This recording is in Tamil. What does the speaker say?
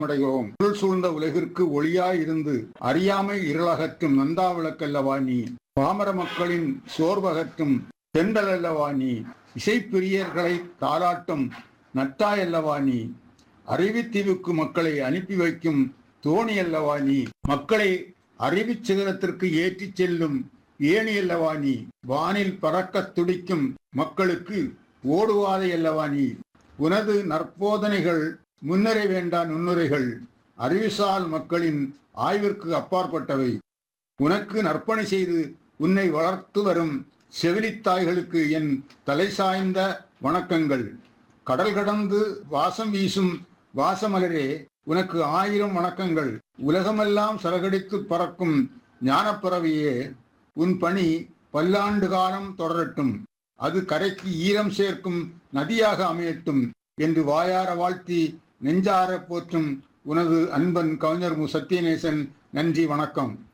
அடைகிறோம் இருள் சூழ்ந்த உலகிற்கு ஒளியாய் இருந்து அறியாமை இருளகற்றும் நந்தா விளக்கல்லவா நீ பாமர மக்களின் சோர்வகற்றும் தெண்டல் அல்லவா நீ இசைப்பிரியர்களை தாளாட்டும் நட்டாய் அல்லவா நீ அறிவித்தீவுக்கு மக்களை அனுப்பி வைக்கும் தோணி அல்லவா நீ மக்களை அறிவிச் சிகரத்திற்கு ஏற்றிச் செல்லும் ஏணி அல்லவா நீ வானில் பறக்கத் துடிக்கும் மக்களுக்கு ஓடுவாதை அல்லவா நீ உனது நற்போதனைகள் முன்னரே வேண்டா நுண்ணுரைகள் அறிவுசால் மக்களின் ஆய்விற்கு அப்பாற்பட்டவை உனக்கு நற்பணி செய்து உன்னை வளர்த்து வரும் செவிலித்தாய்களுக்கு என் தலை சாய்ந்த வணக்கங்கள் கடல் கடந்து வாசம் வீசும் வாசமலரே உனக்கு ஆயிரம் வணக்கங்கள் உலகமெல்லாம் சரகடித்து பறக்கும் ஞானப்பறவையே உன் பணி பல்லாண்டு காலம் தொடரட்டும் அது கரைக்கு ஈரம் சேர்க்கும் நதியாக அமையட்டும் என்று வாயார வாழ்த்தி நெஞ்சார போற்றும் உனது அன்பன் கவிஞர் மு சத்யநேசன் நன்றி வணக்கம்